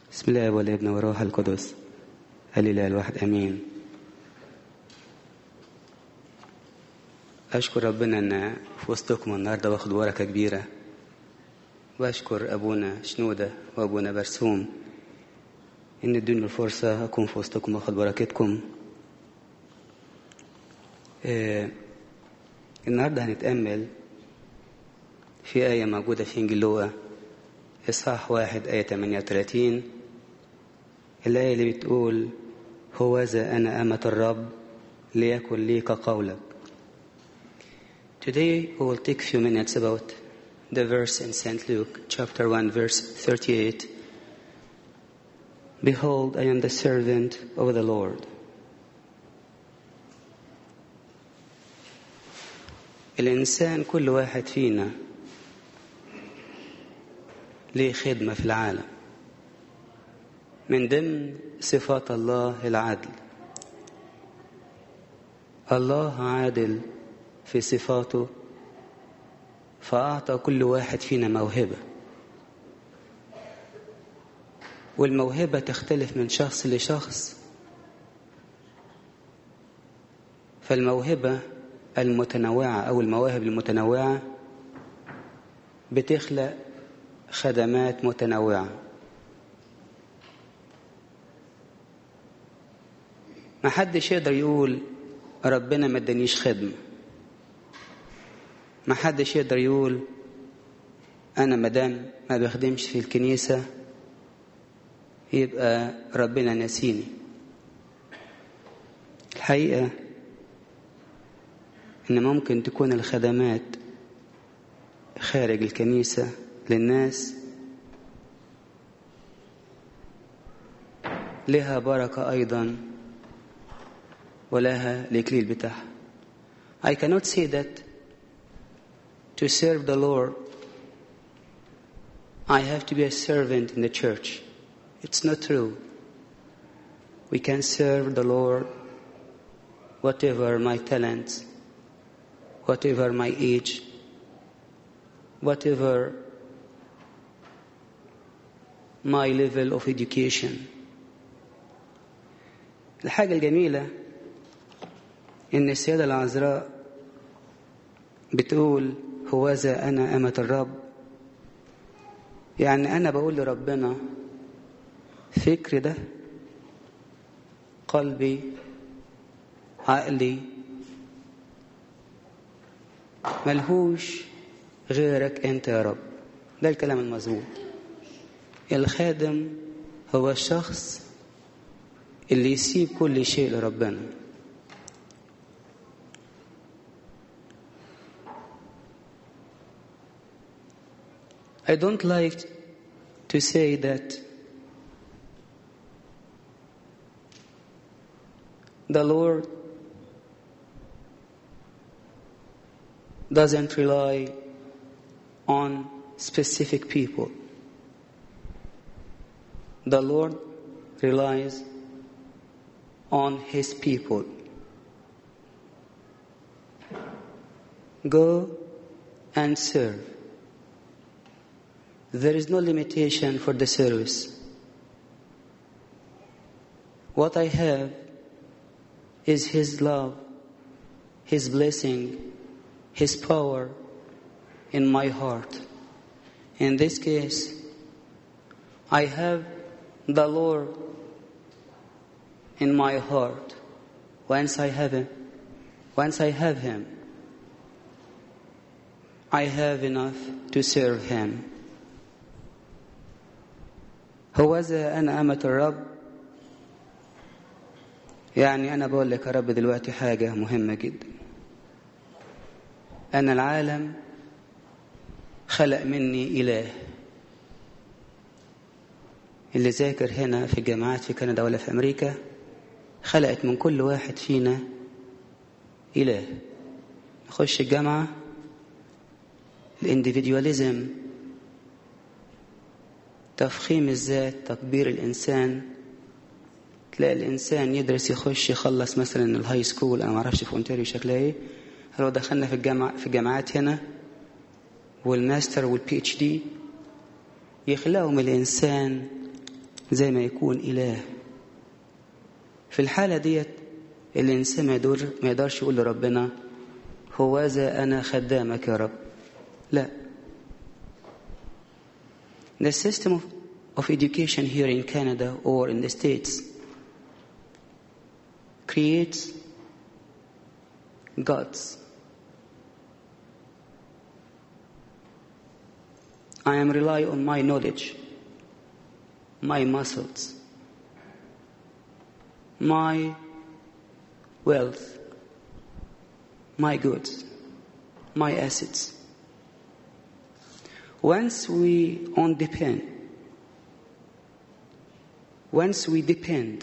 بسم الله والابن والروح القدس الإله الواحد أمين أشكر ربنا أن في وسطكم النهاردة واخد بركة كبيرة وأشكر أبونا شنودة وأبونا برسوم إن ادوني الفرصة أكون في وسطكم واخد بركتكم آه النهاردة هنتأمل في آية موجودة في إنجيل لوقا إصحاح واحد آية 38 الآية اللي بتقول هوذا أنا أمة الرب ليكن لي كقولك Today we will take a few minutes about the verse in St. Luke chapter 1 verse 38 Behold, I am the servant of the Lord. الإنسان كل واحد فينا ليه خدمة في العالم من ضمن صفات الله العدل الله عادل في صفاته فأعطى كل واحد فينا موهبة والموهبة تختلف من شخص لشخص فالموهبة المتنوعة أو المواهب المتنوعة بتخلق خدمات متنوعة ما حدش يقدر يقول ربنا ما ادانيش خدمة ما حدش يقدر يقول أنا مدام ما بخدمش في الكنيسة يبقى ربنا نسيني الحقيقة إن ممكن تكون الخدمات خارج الكنيسة للناس لها بركة أيضا ولها الإكليل بتاعها I cannot say that to serve the Lord I have to be a servant in the church. It's not true. We can serve the Lord whatever my talents, whatever my age, whatever my level of education. الحاجة الجميلة إن السيدة العذراء بتقول هوذا أنا أمة الرب يعني أنا بقول لربنا فكر ده قلبي عقلي ملهوش غيرك أنت يا رب ده الكلام المظبوط الخادم هو الشخص اللي يسيب كل شيء لربنا I don't like to say that the Lord doesn't rely on specific people. The Lord relies on His people. Go and serve. There is no limitation for the service. What I have is His love, His blessing, His power in my heart. In this case, I have the Lord in my heart. Once I have Him, once I have Him, I have enough to serve Him. هوذا أنا أمة الرب يعني أنا بقول لك يا رب دلوقتي حاجة مهمة جدا أن العالم خلق مني إله اللي ذاكر هنا في الجامعات في كندا ولا في أمريكا خلقت من كل واحد فينا إله نخش الجامعة الانديفيديواليزم تفخيم الذات تكبير الإنسان تلاقي الإنسان يدرس يخش يخلص مثلا الهاي سكول أنا معرفش في أونتاريو شكلها إيه لو دخلنا في الجامعة في الجامعات هنا والماستر والبي اتش دي يخلقهم الإنسان زي ما يكون إله في الحالة ديت الإنسان ما يدور ما يقدرش يقول لربنا هوذا أنا خدامك يا رب لا The system of, of education here in Canada or in the States creates gods. I am rely on my knowledge, my muscles, my wealth, my goods, my assets. Once we on depend, once we depend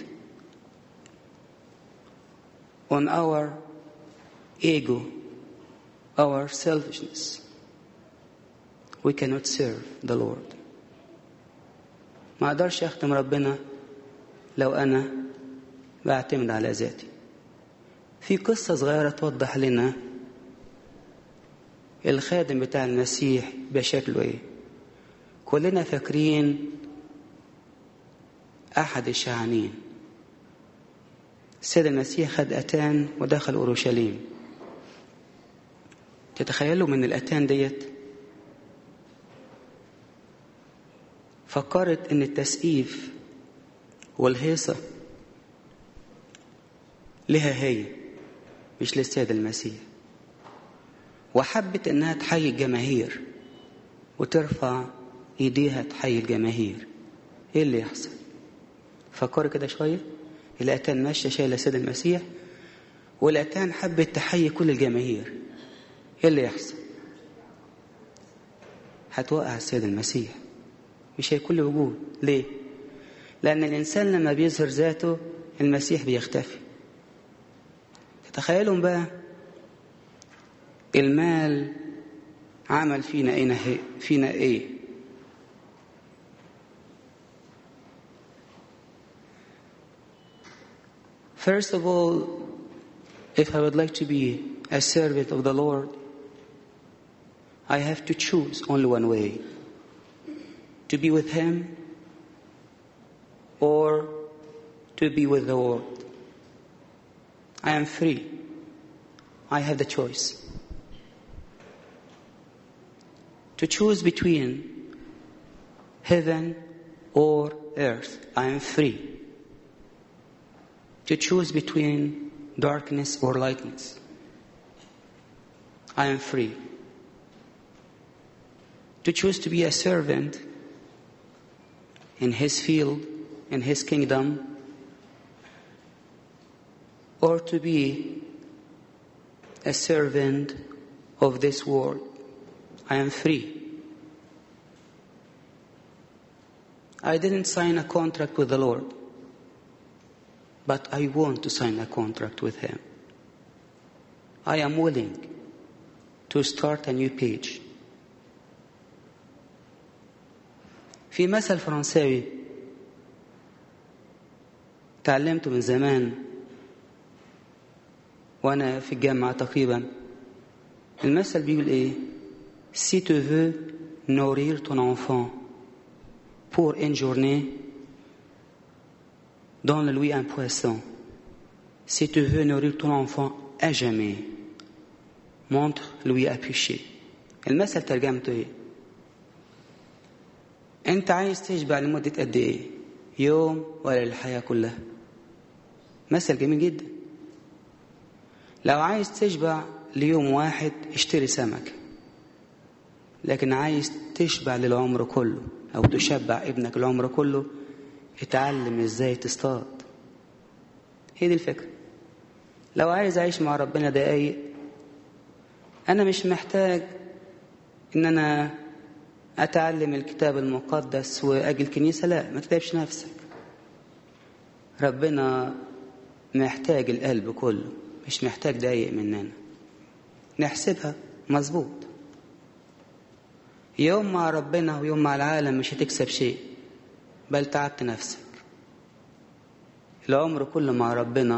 on our ego, our selfishness, we cannot serve the Lord. ما اقدرش اخدم ربنا لو انا بعتمد على ذاتي. في قصة صغيرة توضح لنا الخادم بتاع المسيح بشكله ايه كلنا فاكرين احد الشعانين السيد المسيح خد اتان ودخل اورشليم تتخيلوا من الاتان ديت فكرت ان التسقيف والهيصه لها هي مش للسيد المسيح وحبت انها تحيي الجماهير وترفع ايديها تحيي الجماهير ايه اللي يحصل فكروا كده شويه الاتان ماشيه شايله سيد المسيح والاتان حبت تحيي كل الجماهير ايه اللي يحصل هتوقع السيد المسيح مش هيكون له وجود ليه لان الانسان لما بيظهر ذاته المسيح بيختفي تخيلوا بقى المال عمل فينا ايه فينا ايه First of all, if I would like to be a servant of the Lord, I have to choose only one way to be with Him or to be with the world. I am free. I have the choice. To choose between heaven or earth, I am free. To choose between darkness or lightness, I am free. To choose to be a servant in His field, in His kingdom, or to be a servant of this world. I am free. I didn't sign a contract with the Lord, but I want to sign a contract with Him. I am willing to start a new page. في مثل فرنساوي تعلمته من زمان وانا في الجامعه تقريبا المثل بيقول ايه si tu veux nourrir ton enfant pour une journée donne-lui un poisson si tu veux nourrir ton enfant à jamais montre-lui à pêcher المثل ترجمته ايه انت عايز تشبع لمده قد ايه يوم ولا الحياه كلها مثل جميل جدا لو عايز تشبع ليوم واحد اشتري سمك لكن عايز تشبع للعمر كله او تشبع ابنك العمر كله اتعلم ازاي تصطاد هي دي الفكرة لو عايز اعيش مع ربنا دقايق انا مش محتاج ان انا اتعلم الكتاب المقدس واجي الكنيسة لا ما تتعبش نفسك ربنا محتاج القلب كله مش محتاج دقايق مننا نحسبها مظبوط يوم مع ربنا ويوم مع العالم مش هتكسب شيء بل تعبت نفسك العمر كله مع ربنا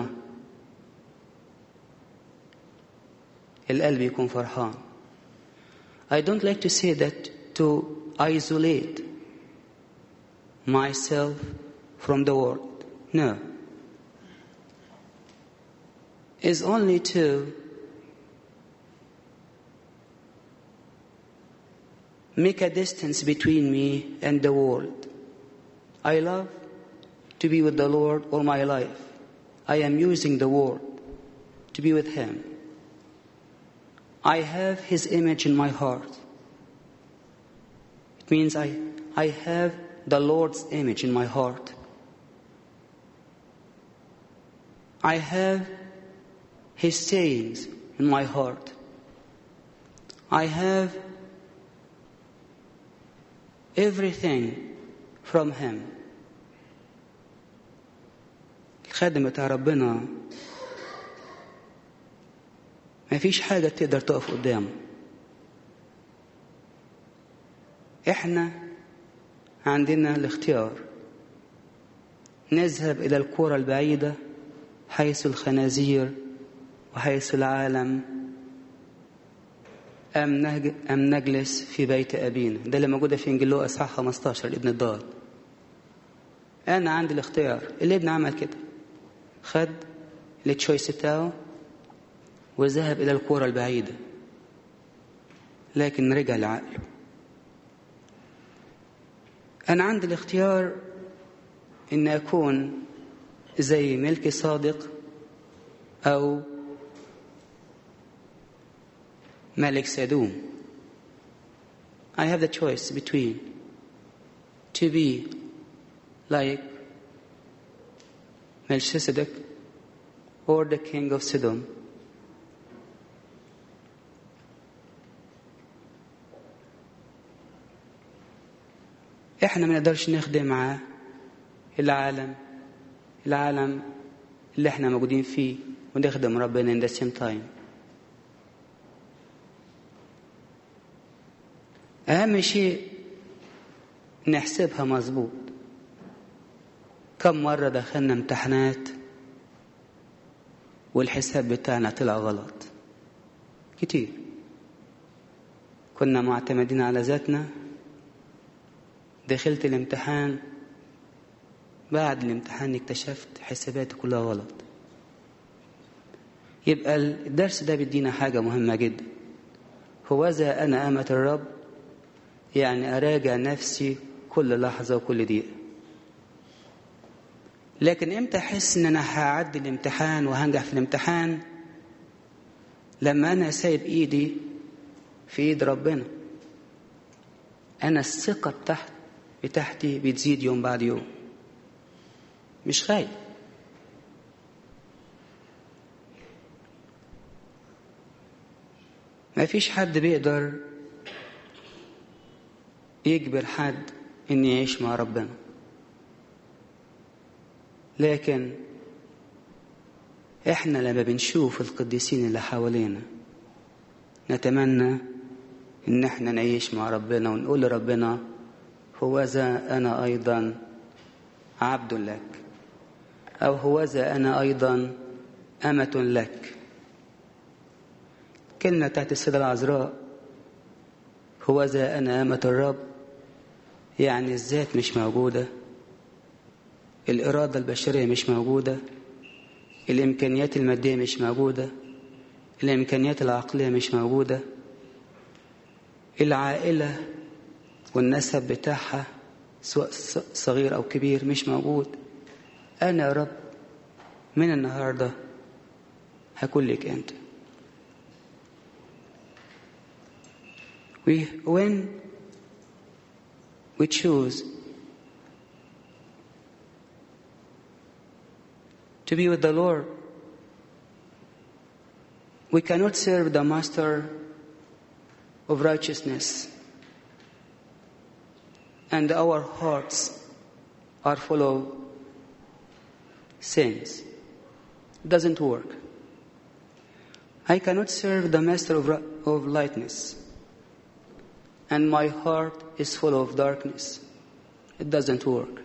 القلب يكون فرحان I don't like to say that to isolate myself from the world. No. Is only to make a distance between me and the world. I love to be with the Lord all my life. I am using the word to be with Him. I have His image in my heart. It means I, I have the Lord's image in my heart. I have His sayings in my heart. I have everything from Him. الخادم بتاع ربنا ما فيش حاجة تقدر تقف قدامه احنا عندنا الاختيار نذهب إلى القرى البعيدة حيث الخنازير وحيث العالم أم, نج... أم نجلس في بيت أبينا ده اللي موجودة في إنجيل لوقا إصحاح 15 ابن الضال أنا عندي الاختيار الابن عمل كده خد التشويس بتاعه وذهب إلى القرى البعيدة لكن رجع لعقله أنا عندي الاختيار إن أكون زي ملكي صادق أو ملك سدوم I have the choice between to be like Melchizedek or the king of Sodom. احنا ما نقدرش نخدم مع العالم العالم اللي احنا موجودين فيه ونخدم ربنا in the same time أهم شيء نحسبها مظبوط كم مرة دخلنا امتحانات والحساب بتاعنا طلع غلط كتير كنا معتمدين على ذاتنا دخلت الامتحان بعد الامتحان اكتشفت حساباتي كلها غلط يبقى الدرس ده بيدينا حاجة مهمة جدا هوذا أنا أمة الرب يعني أراجع نفسي كل لحظة وكل دقيقة لكن امتى أحس إن أنا هعدي الامتحان وهنجح في الامتحان لما أنا سايب إيدي في إيد ربنا أنا الثقة بتاعت بتاعتي بتزيد يوم بعد يوم مش خايف ما فيش حد بيقدر يجبر حد ان يعيش مع ربنا لكن احنا لما بنشوف القديسين اللي حوالينا نتمنى ان احنا نعيش مع ربنا ونقول لربنا هوذا انا ايضا عبد لك او هوذا انا ايضا امه لك كلمه تحت السيده العذراء هوذا انا امه الرب يعني الذات مش موجوده الاراده البشريه مش موجوده الامكانيات الماديه مش موجوده الامكانيات العقليه مش موجوده العائله والنسب بتاعها سواء صغير أو كبير مش موجود أنا يا رب من النهاردة هكون لك أنت we, when we choose to be with the Lord we cannot serve the master of righteousness and our hearts are full of sins. It doesn't work. I cannot serve the master of, of lightness, and my heart is full of darkness. It doesn't work.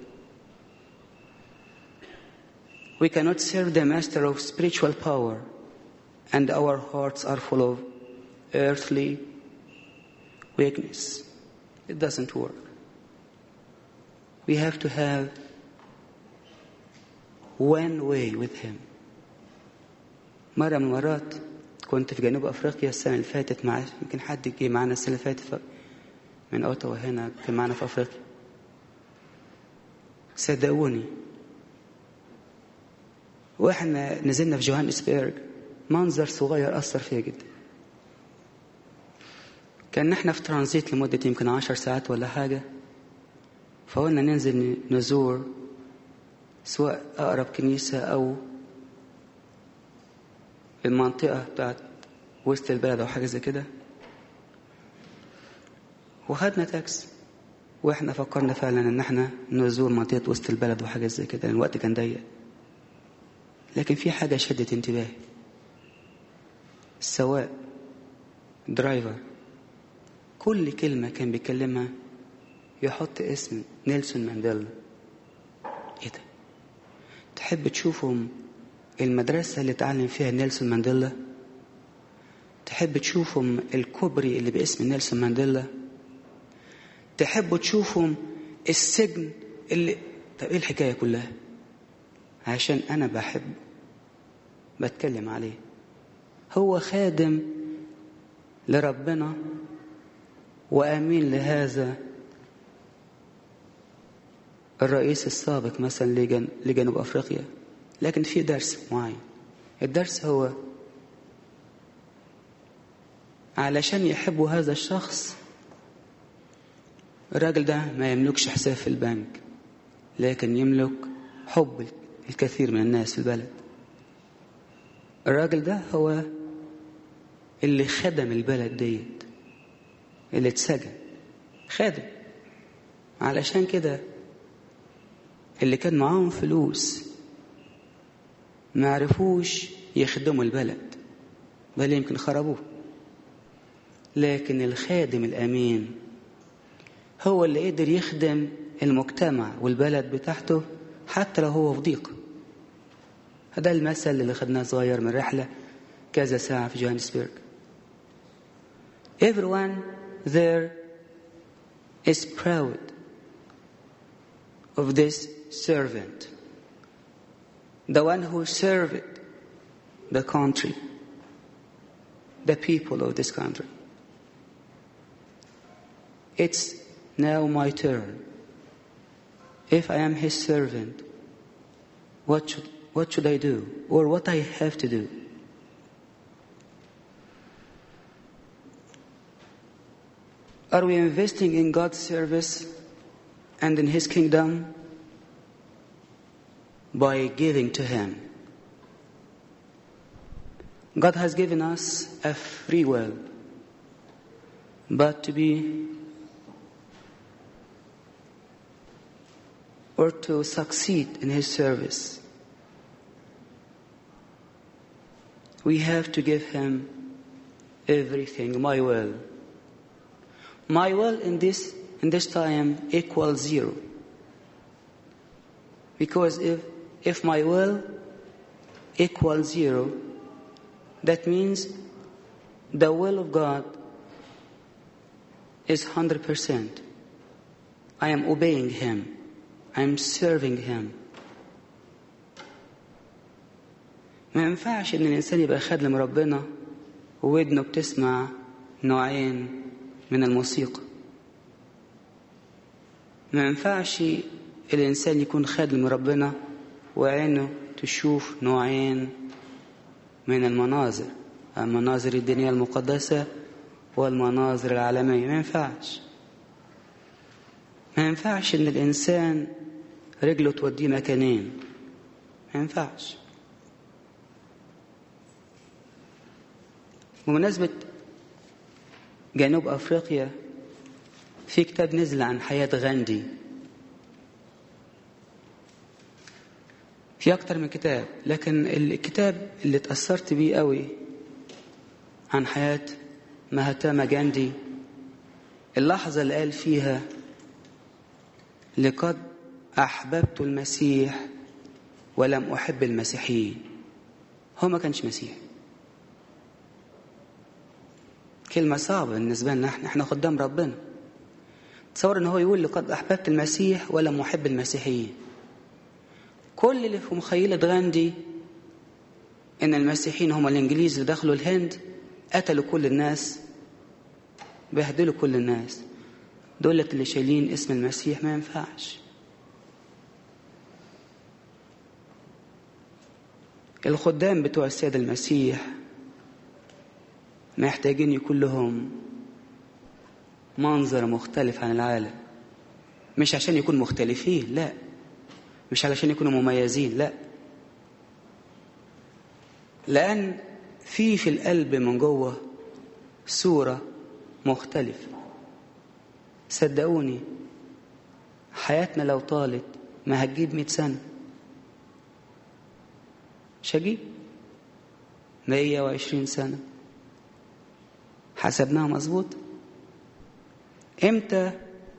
We cannot serve the master of spiritual power, and our hearts are full of earthly weakness. It doesn't work we have to have one way with him مرة من المرات كنت في جنوب أفريقيا السنة اللي فاتت مع يمكن حد جه معانا السنة اللي فاتت من أوتاوا هنا كان معانا في أفريقيا صدقوني واحنا نزلنا في جوهانسبرج منظر صغير أثر فيا جدا كان احنا في ترانزيت لمدة يمكن عشر ساعات ولا حاجة فقلنا ننزل نزور سواء أقرب كنيسة أو المنطقة بتاعت وسط البلد أو حاجة زي كده وخدنا تاكس واحنا فكرنا فعلا ان احنا نزور منطقة وسط البلد وحاجة زي كده لأن الوقت كان ضيق لكن في حاجة شدت انتباهي السواق درايفر كل كلمة كان بيكلمها يحط اسم نيلسون مانديلا ايه ده تحب تشوفهم المدرسة اللي اتعلم فيها نيلسون مانديلا تحب تشوفهم الكوبري اللي باسم نيلسون مانديلا تحبوا تشوفهم السجن اللي طب ايه الحكاية كلها عشان انا بحب بتكلم عليه هو خادم لربنا وامين لهذا الرئيس السابق مثلا لجن... لجنوب افريقيا لكن في درس معين الدرس هو علشان يحبوا هذا الشخص الراجل ده ما يملكش حساب في البنك لكن يملك حب الكثير من الناس في البلد الراجل ده هو اللي خدم البلد ديت اللي اتسجن خادم علشان كده اللي كان معاهم فلوس ما عرفوش يخدموا البلد بل يمكن خربوه لكن الخادم الأمين هو اللي قدر يخدم المجتمع والبلد بتاعته حتى لو هو في ضيق هذا المثل اللي خدناه صغير من رحلة كذا ساعة في جوهانسبرغ Everyone there is proud of this servant, the one who served the country, the people of this country. It's now my turn. If I am his servant, what should, what should I do? Or what I have to do? Are we investing in God's service and in His kingdom by giving to Him? God has given us a free will, but to be or to succeed in His service, we have to give Him everything, my will. My will in this, in this time equals zero. Because if, if my will equals zero, that means the will of God is 100%. I am obeying Him. I am serving Him. ما ينفعش ان الانسان يبقى خادم ربنا وودنه بتسمع نوعين من الموسيقى ما ينفعش الانسان يكون خادم ربنا وعينه تشوف نوعين من المناظر المناظر الدينية المقدسة والمناظر العالمية ما ينفعش ما ينفعش ان الانسان رجله توديه مكانين ما ينفعش بمناسبة جنوب أفريقيا في كتاب نزل عن حياة غاندي في أكتر من كتاب لكن الكتاب اللي اتأثرت بيه قوي عن حياة مهاتما جاندي اللحظة اللي قال فيها لقد أحببت المسيح ولم أحب المسيحيين هو ما كانش مسيحي كلمة صعبة بالنسبة لنا احنا احنا قدام ربنا تصور ان هو يقول لقد احببت المسيح ولم احب المسيحيين كل اللي في مخيلة غاندي إن المسيحيين هم الإنجليز اللي دخلوا الهند قتلوا كل الناس بهدلوا كل الناس دولت اللي شايلين اسم المسيح ما ينفعش الخدام بتوع السيد المسيح محتاجين يكون لهم منظر مختلف عن العالم مش عشان يكونوا مختلفين لا مش علشان يكونوا مميزين لا لأن في في القلب من جوه صورة مختلفة صدقوني حياتنا لو طالت ما هتجيب مئة سنة مش هجيب مية وعشرين سنة حسبناها مظبوط امتى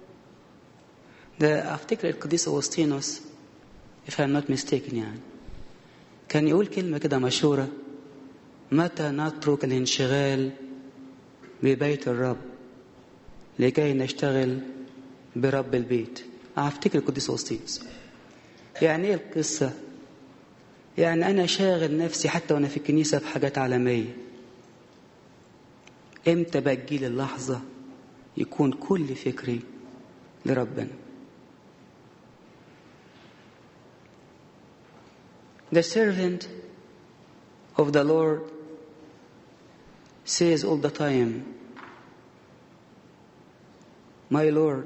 ده افتكر القديس اغسطينوس if I'm not mistaken يعني كان يقول كلمة كده مشهورة متى نترك الانشغال ببيت الرب لكي نشتغل برب البيت افتكر القديس اغسطينوس يعني ايه القصة يعني انا شاغل نفسي حتى وانا في الكنيسة بحاجات عالمية امتى بجيلي اللحظة يكون كل فكري لربنا The servant of the Lord says all the time, My Lord,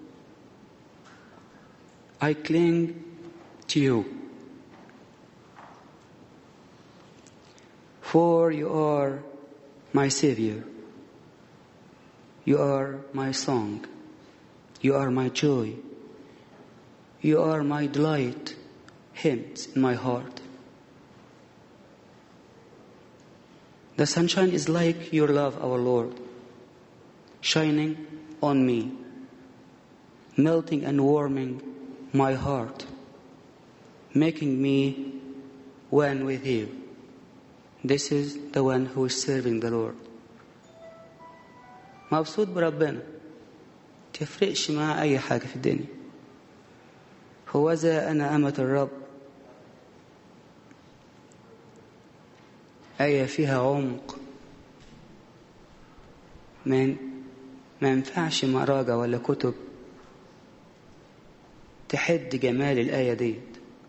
I cling to you, for you are my Savior. You are my song. You are my joy. You are my delight, hymns in my heart. The sunshine is like your love, our Lord, shining on me, melting and warming my heart, making me one with you. This is the one who is serving the Lord. مبسوط بربنا تفرقش معاه أي حاجة في الدنيا هو ذا أنا أمة الرب آية فيها عمق من ما ينفعش مراجع ولا كتب تحد جمال الآية ديت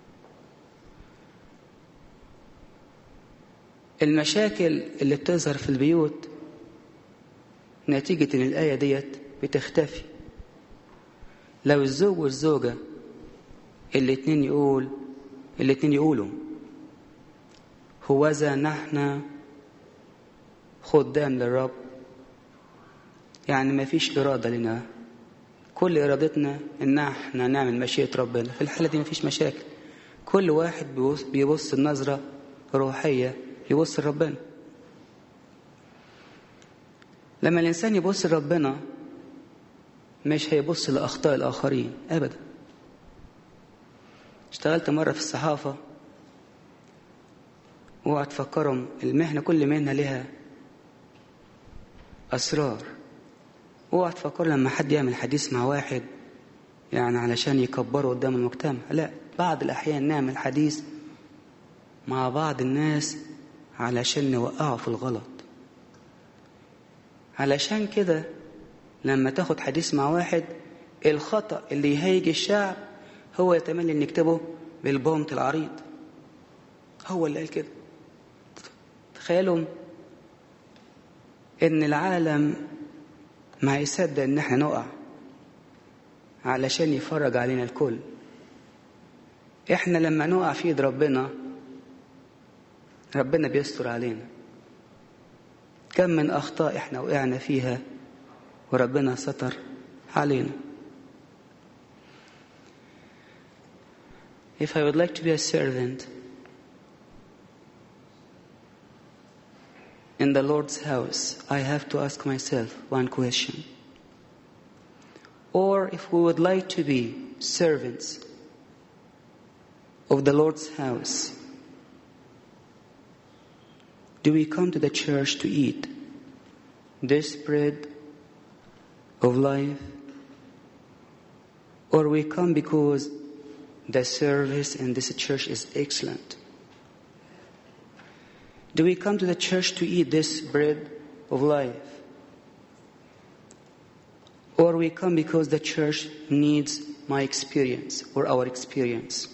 المشاكل اللي بتظهر في البيوت نتيجة إن الآية ديت بتختفي لو الزوج والزوجة الاتنين يقول الاتنين يقولوا هوذا نحن خدام للرب يعني ما فيش إرادة لنا كل إرادتنا إن احنا نعمل مشيئة ربنا في الحالة دي ما فيش مشاكل كل واحد بيبص, بيبص النظرة روحية يبص لربنا لما الإنسان يبص لربنا مش هيبص لأخطاء الآخرين أبدا اشتغلت مرة في الصحافة اوعى تفكرهم المهنة كل مهنة لها أسرار اوعى تفكر لما حد يعمل حديث مع واحد يعني علشان يكبره قدام المجتمع لا بعض الأحيان نعمل حديث مع بعض الناس علشان نوقعه في الغلط علشان كده لما تاخد حديث مع واحد الخطأ اللي يهيج الشعب هو يتمنى ان يكتبه بالبومت العريض هو اللي قال كده تخيلوا ان العالم ما يصدق ان احنا نقع علشان يفرج علينا الكل احنا لما نقع في ايد ربنا ربنا بيستر علينا كم من اخطاء احنا وقعنا فيها وربنا ستر علينا If I would like to be a servant in the Lord's house, I have to ask myself one question. Or if we would like to be servants of the Lord's house, do we come to the church to eat this bread of life? Or we come because the service in this church is excellent. Do we come to the church to eat this bread of life? Or we come because the church needs my experience or our experience?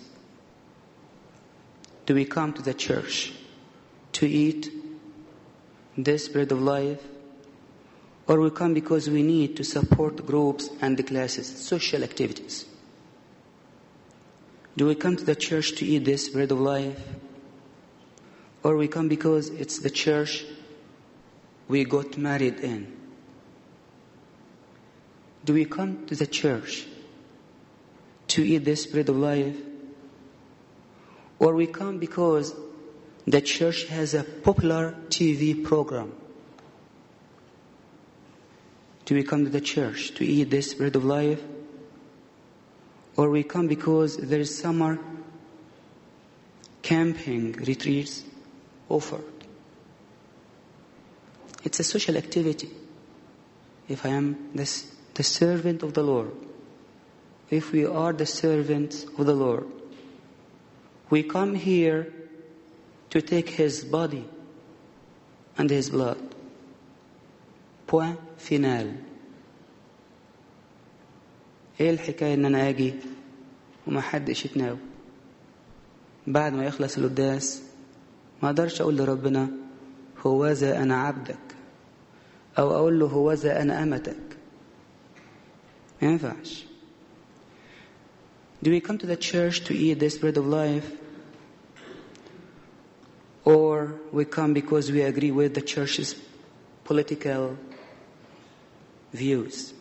Do we come to the church to eat this bread of life? Or we come because we need to support groups and the classes, social activities? Do we come to the church to eat this bread of life? Or we come because it's the church we got married in? Do we come to the church to eat this bread of life? Or we come because the church has a popular TV program? Do we come to the church to eat this bread of life? Or we come because there is summer camping retreats offered? It's a social activity. If I am this, the servant of the Lord, if we are the servants of the Lord, we come here to take His body and His blood. Point final. ايه الحكاية ان انا اجي وما حدش يتناول بعد ما يخلص القداس ما اقدرش اقول لربنا هوذا انا عبدك او اقول له هوذا انا امتك ما ينفعش Do we come to the church to eat this bread of life? Or we come because we agree with the church's political views?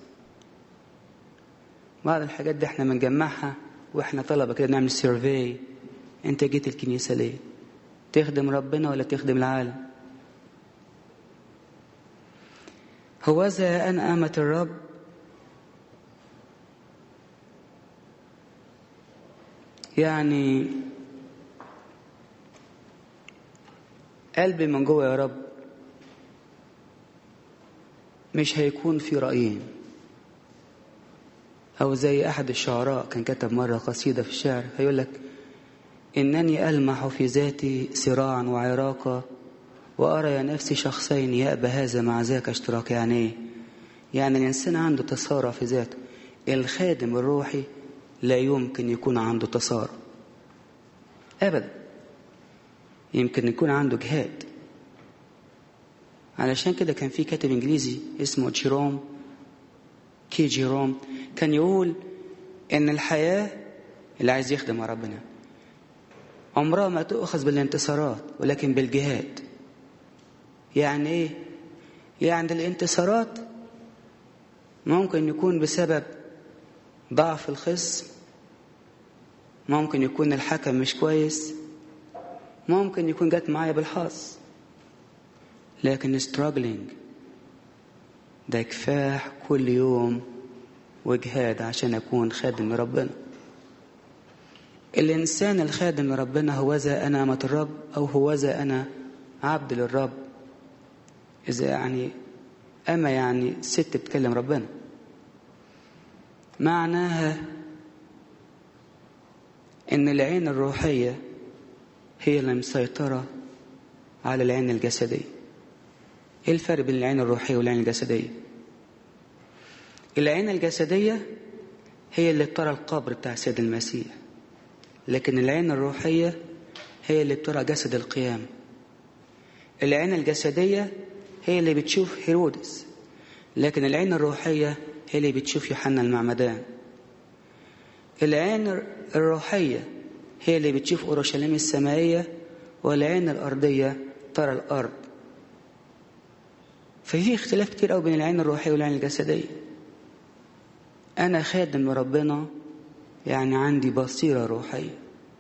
بعض الحاجات دي احنا بنجمعها واحنا طلبة كده نعمل سيرفي انت جيت الكنيسة ليه؟ تخدم ربنا ولا تخدم العالم؟ هوذا أنا أمة الرب يعني قلبي من جوه يا رب مش هيكون في رأيين أو زي أحد الشعراء كان كتب مرة قصيدة في الشعر هيقول لك إنني ألمح في ذاتي صراعا وعراقا وأرى يا نفسي شخصين يأبى هذا مع ذاك اشتراك يعني إيه؟ يعني الإنسان عنده تصارع في ذاته الخادم الروحي لا يمكن يكون عنده تصارع أبدا يمكن يكون عنده جهاد علشان كده كان في كاتب إنجليزي اسمه جيروم كي جيروم كان يقول إن الحياة اللي عايز يخدم ربنا عمرها ما تؤخذ بالانتصارات ولكن بالجهاد يعني ايه يعني الانتصارات ممكن يكون بسبب ضعف الخصم ممكن يكون الحكم مش كويس ممكن يكون جت معايا بالحظ لكن struggling ده كفاح كل يوم وجهاد عشان أكون خادم لربنا الإنسان الخادم لربنا هوذا أنا أمة الرب أو هوذا أنا عبد للرب إذا يعني أما يعني ست بتكلم ربنا معناها إن العين الروحية هي اللي مسيطرة على العين الجسدية إيه الفرق بين العين الروحية والعين الجسدية العين الجسدية هي اللي بترى القبر بتاع سيد المسيح لكن العين الروحية هي اللي بترى جسد القيامة العين الجسدية هي اللي بتشوف هيرودس لكن العين الروحية هي اللي بتشوف يوحنا المعمدان العين الروحية هي اللي بتشوف أورشليم السمائية والعين الأرضية ترى الأرض ففي اختلاف كتير قوي بين العين الروحية والعين الجسدية أنا خادم ربنا يعني عندي بصيرة روحية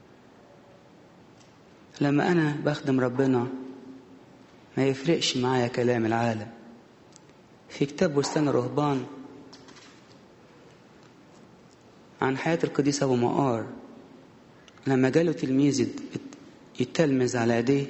لما أنا بخدم ربنا ما يفرقش معايا كلام العالم في كتاب بستان الرهبان عن حياة القديس أبو مقار لما جاله تلميذ يتلمذ على ايديه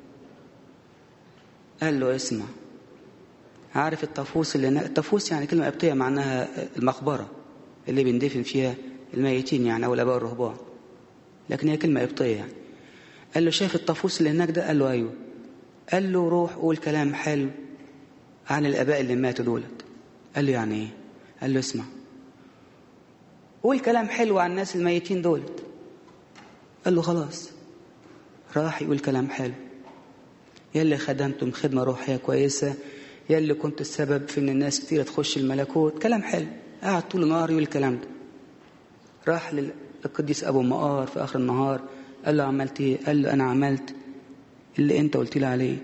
قال له اسمع عارف الطفوس اللي الطفوس يعني كلمة قبطية معناها المقبرة اللي بندفن فيها الميتين يعني أو الآباء الرهبان لكن هي كلمة قبطية يعني قال له شايف الطفوس اللي هناك ده قال له أيوه قال له روح قول كلام حلو عن الآباء اللي ماتوا دولت قال له يعني إيه قال له اسمع قول كلام حلو عن الناس الميتين دولت قال له خلاص راح يقول كلام حلو يلي خدمتم خدمة روحية كويسة يلي كنت السبب في ان الناس كتير تخش الملكوت كلام حلو قعد طول النهار يقول الكلام ده راح للقديس ابو مقار في اخر النهار قال له عملت ايه قال له انا عملت اللي انت قلت لي عليه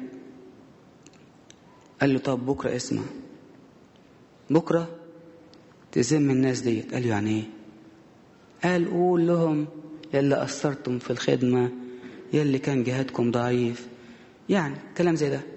قال له طب بكره اسمع بكره تذم الناس ديت قال له يعني ايه قال قول لهم يلي قصرتم في الخدمه يلي كان جهادكم ضعيف يعني كلام زي ده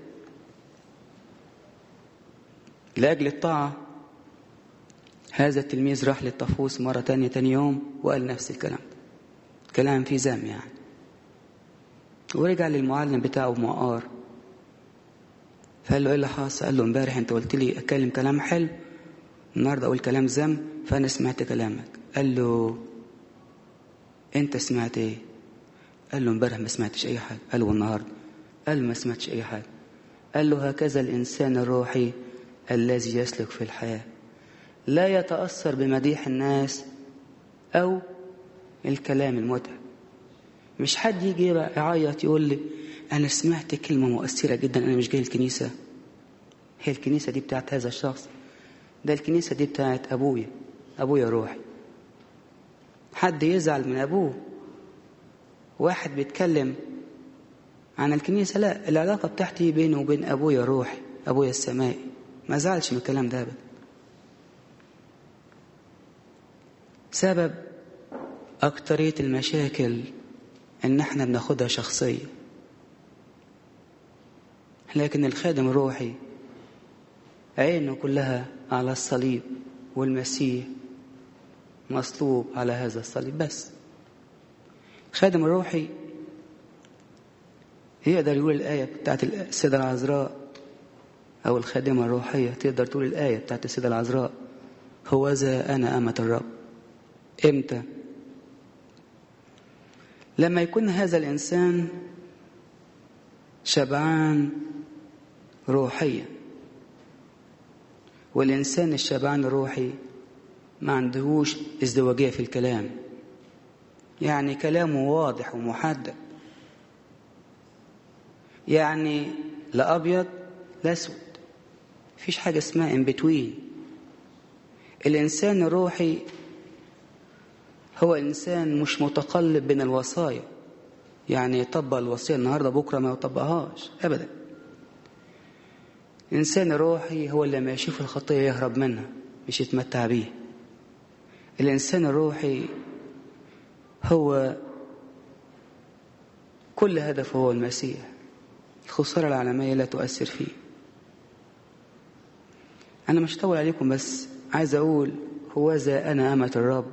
لأجل الطاعة هذا التلميذ راح للطفوس مرة تانية تاني يوم وقال نفس الكلام كلام فيه زم يعني ورجع للمعلم بتاعه مقار فقال له ايه اللي حاصل قال له امبارح انت قلت لي اتكلم كلام حلو النهارده اقول كلام ذم فانا سمعت كلامك قال له انت سمعت ايه قال له امبارح ما سمعتش اي حاجه قال له النهارده قال ما سمعتش اي حاجه قال له هكذا الانسان الروحي الذي يسلك في الحياه لا يتاثر بمديح الناس او الكلام المتعب مش حد يجي يعيط يقول لي انا سمعت كلمه مؤثره جدا انا مش جاي الكنيسه هي الكنيسه دي بتاعت هذا الشخص ده الكنيسه دي بتاعت ابويا ابويا روحي حد يزعل من ابوه واحد بيتكلم عن الكنيسة لا العلاقة بتاعتي بيني وبين أبويا روحي أبويا السمائي ما زعلش من الكلام ده أبدا سبب أكترية المشاكل إن احنا بناخدها شخصية لكن الخادم الروحي عينه كلها على الصليب والمسيح مصلوب على هذا الصليب بس الخادم الروحي يقدر يقول الآية بتاعت السيدة العذراء أو الخادمة الروحية تقدر تقول الآية بتاعت السيدة العذراء هو ذا أنا أمة الرب إمتى؟ لما يكون هذا الإنسان شبعان روحيا والإنسان الشبعان الروحي ما عندهوش ازدواجية في الكلام يعني كلامه واضح ومحدد يعني لا أبيض لا أسود مفيش حاجة اسمها in between الإنسان الروحي هو إنسان مش متقلب بين الوصايا يعني يطبق الوصية النهاردة بكرة ما يطبقهاش أبدا الإنسان الروحي هو اللي لما يشوف الخطية يهرب منها مش يتمتع بيها الإنسان الروحي هو كل هدفه هو المسيح الخسارة العالمية لا تؤثر فيه أنا مش هطول عليكم بس عايز أقول هو ذا أنا أمة الرب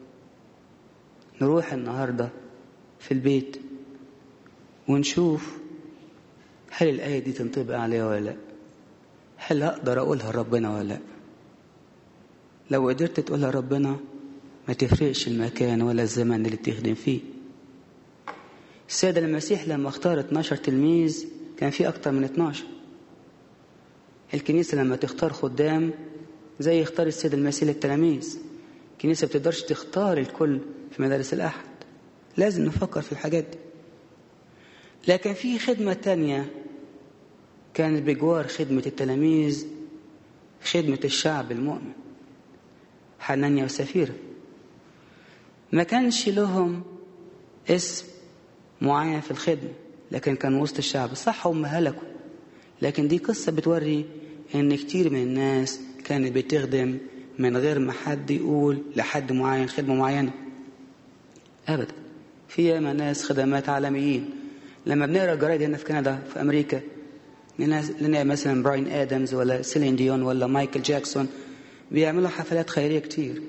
نروح النهاردة في البيت ونشوف هل الآية دي تنطبق عليها ولا لا هل هقدر أقولها لربنا ولا لا لو قدرت تقولها ربنا ما تفرقش المكان ولا الزمن اللي بتخدم فيه السيد المسيح لما اختار 12 تلميذ كان في أكتر من 12 الكنيسة لما تختار خدام زي يختار السيد المسيح للتلاميذ الكنيسة بتقدرش تختار الكل في مدارس الأحد لازم نفكر في الحاجات دي لكن في خدمة تانية كانت بجوار خدمة التلاميذ خدمة الشعب المؤمن حنانيا وسفيرة ما كانش لهم اسم معين في الخدمة لكن كان وسط الشعب صح هم هلكوا لكن دي قصة بتوري ان كتير من الناس كانت بتخدم من غير ما حد يقول لحد معين خدمة معينة أبدا في ياما ناس خدمات عالميين لما بنقرا الجرايد هنا في كندا في أمريكا لنا مثلا براين آدمز ولا سيلين ديون ولا مايكل جاكسون بيعملوا حفلات خيرية كتير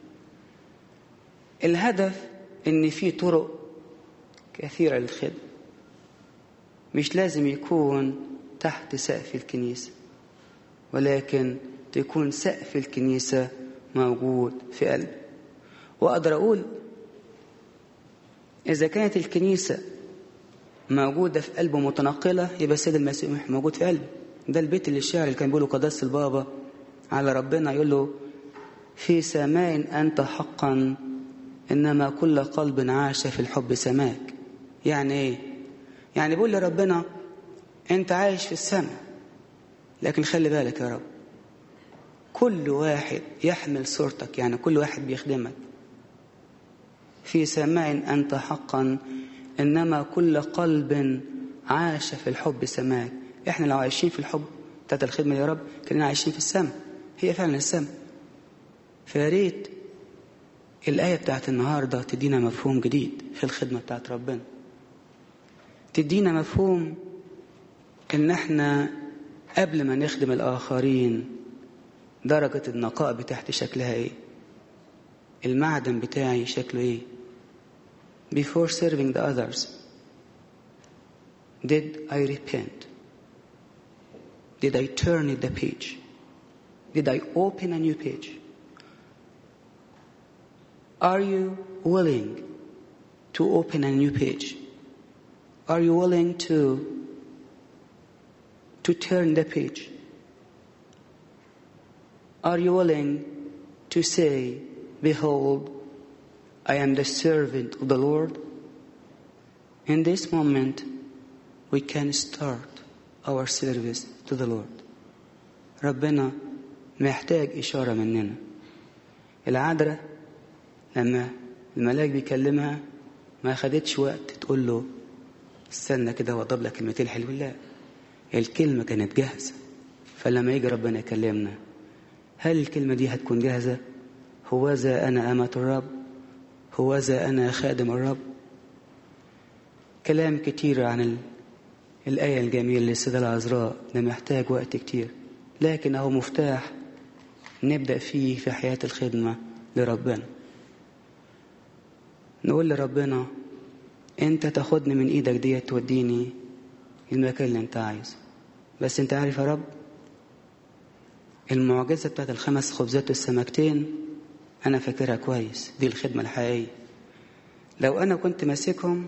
الهدف ان في طرق كثيرة للخدمة مش لازم يكون تحت سقف الكنيسة ولكن تكون سقف الكنيسة موجود في قلبي وأقدر أقول إذا كانت الكنيسة موجودة في قلبه متنقلة يبقى السيد المسيح موجود في قلبه ده البيت اللي الشاعر اللي كان بيقوله قداسة البابا على ربنا يقول له في سماء أنت حقا إنما كل قلب عاش في الحب سماك يعني إيه؟ يعني بيقول لربنا أنت عايش في السماء لكن خلي بالك يا رب كل واحد يحمل صورتك يعني كل واحد بيخدمك في سماء أنت حقا إنما كل قلب عاش في الحب سماك إحنا لو عايشين في الحب بتاعت الخدمة يا رب كنا عايشين في السماء هي فعلا السماء فياريت الآية بتاعت النهاردة تدينا مفهوم جديد في الخدمة بتاعت ربنا تدينا مفهوم إن إحنا قبل ما نخدم الآخرين درجة النقاء بتاعتي شكلها إيه المعدن بتاعي شكله إيه before serving the others did I repent did I turn the page did I open a new page are you willing to open a new page are you willing to to turn the page are you willing to say behold I am the servant of the Lord. In this moment, we can start our service to the Lord. ربنا محتاج إشارة مننا. العذراء لما الملاك بيكلمها ما خدتش وقت تقول له استنى كده وأضرب لك كلمتين حلوين لا الكلمة كانت جاهزة فلما يجي ربنا يكلمنا هل الكلمة دي هتكون جاهزة؟ هوذا أنا أمة الرب هوذا أنا خادم الرب كلام كتير عن ال... الآية الجميلة للسيدة العذراء ده محتاج وقت كتير لكن هو مفتاح نبدأ فيه في حياة الخدمة لربنا نقول لربنا انت تاخدني من ايدك ديت توديني المكان اللي انت عايزه بس انت عارف يا رب المعجزة بتاعت الخمس خبزات والسمكتين أنا فاكرها كويس دي الخدمة الحقيقية لو أنا كنت ماسكهم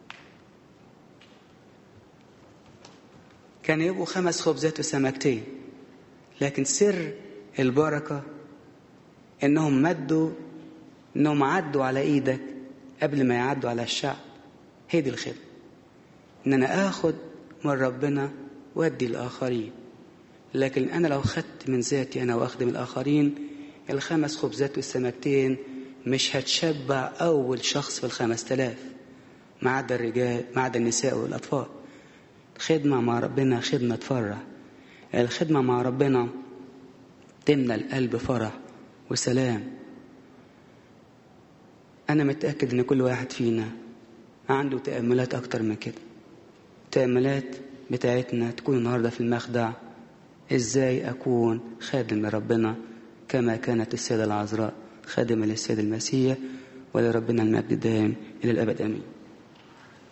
كان يبقوا خمس خبزات وسمكتين لكن سر البركة إنهم مدوا إنهم عدوا على إيدك قبل ما يعدوا على الشعب هي دي الخدمة إن أنا آخد من ربنا وأدي الآخرين لكن أنا لو خدت من ذاتي أنا وأخدم الآخرين الخمس خبزات والسمكتين مش هتشبع أول شخص في الخمس تلاف ما عدا الرجال ما عدا النساء والأطفال الخدمة مع ربنا خدمة تفرح الخدمة مع ربنا تمنى القلب فرح وسلام أنا متأكد إن كل واحد فينا عنده تأملات أكتر من كده التأملات بتاعتنا تكون النهاردة في المخدع إزاي أكون خادم لربنا كما كانت السيدة العذراء خادمة للسيد المسيح ولربنا المجد دائم إلى الأبد آمين